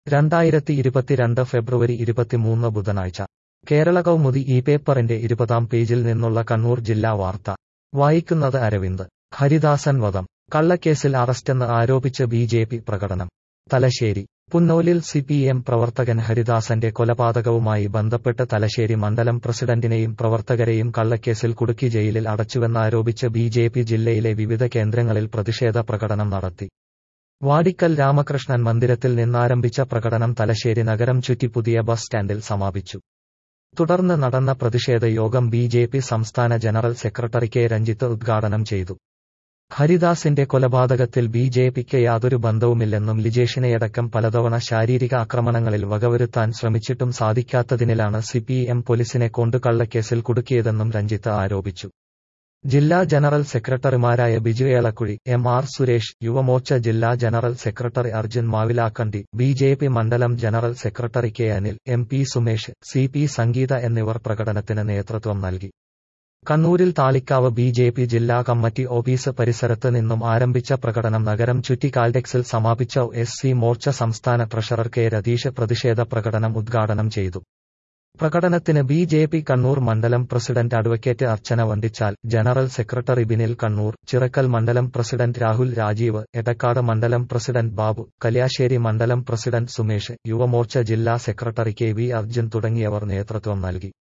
രണ്ടായിരത്തി ഇരുപത്തിരണ്ട് ഫെബ്രുവരി ഇരുപത്തിമൂന്ന് ബുധനാഴ്ച കേരള കൗമുദി ഈ പേപ്പറിന്റെ ഇരുപതാം പേജിൽ നിന്നുള്ള കണ്ണൂർ ജില്ലാ വാർത്ത വായിക്കുന്നത് അരവിന്ദ് ഹരിദാസൻ വധം കള്ളക്കേസിൽ അറസ്റ്റെന്ന് ആരോപിച്ച് ബി ജെ പി പ്രകടനം തലശ്ശേരി പുന്നോലിൽ സി പി എം പ്രവർത്തകൻ ഹരിദാസന്റെ കൊലപാതകവുമായി ബന്ധപ്പെട്ട് തലശ്ശേരി മണ്ഡലം പ്രസിഡന്റിനെയും പ്രവർത്തകരെയും കള്ളക്കേസിൽ കുടുക്കി ജയിലിൽ അടച്ചുവെന്നാരോപിച്ച് ബി ജെ പി ജില്ലയിലെ വിവിധ കേന്ദ്രങ്ങളിൽ പ്രതിഷേധ പ്രകടനം നടത്തി വാടിക്കൽ രാമകൃഷ്ണൻ മന്ദിരത്തിൽ നിന്നാരംഭിച്ച പ്രകടനം തലശ്ശേരി നഗരം ചുറ്റി പുതിയ ബസ് സ്റ്റാൻഡിൽ സമാപിച്ചു തുടർന്ന് നടന്ന പ്രതിഷേധ യോഗം ബി ജെ പി സംസ്ഥാന ജനറൽ സെക്രട്ടറി കെ രഞ്ജിത്ത് ഉദ്ഘാടനം ചെയ്തു ഹരിദാസിന്റെ കൊലപാതകത്തിൽ ബി ജെ പിക്ക് യാതൊരു ബന്ധവുമില്ലെന്നും ലിജേഷിനെയടക്കം പലതവണ ശാരീരിക ആക്രമണങ്ങളിൽ വകവരുത്താൻ ശ്രമിച്ചിട്ടും സാധിക്കാത്തതിനാലാണ് സി പി എം പോലീസിനെ കൊണ്ട് കള്ളക്കേസിൽ കുടുക്കിയതെന്നും രഞ്ജിത്ത് ആരോപിച്ചു ജില്ലാ ജനറൽ സെക്രട്ടറിമാരായ ബിജു ഏളക്കുഴി എം ആർ സുരേഷ് യുവമോർച്ച ജില്ലാ general secretary Arjun Mavilakandi B J P മണ്ഡലം general secretary K Anil M P Sumesh C P Sangeetha എന്നിവർ പ്രകടനത്തിന് നേതൃത്വം നൽകി കണ്ണൂരിൽ താളിക്കാവ് ബി ജെ പി ജില്ലാ കമ്മിറ്റി ഓഫീസ് പരിസരത്ത് നിന്നും ആരംഭിച്ച പ്രകടനം നഗരം ചുറ്റി കാൽഡെക്സിൽ സമാപിച്ച എസ് സി മോർച്ച സംസ്ഥാന ട്രഷറർ കെ രതീഷ് പ്രതിഷേധ പ്രകടനം ഉദ്ഘാടനം ചെയ്തു പ്രകടനത്തിന് ബി ജെ പി കണ്ണൂർ മണ്ഡലം president advocate Archana Vandichal general secretary Binil Kannur Chirakkal മണ്ഡലം പ്രസിഡന്റ് രാഹുൽ രാജീവ് എടക്കാട് മണ്ഡലം പ്രസിഡന്റ് ബാബു കല്യാശ്ശേരി മണ്ഡലം പ്രസിഡന്റ് സുമേഷ് യുവമോർച്ച ജില്ലാ സെക്രട്ടറി കെ വി അർജുൻ തുടങ്ങിയവർ നേതൃത്വം നൽകി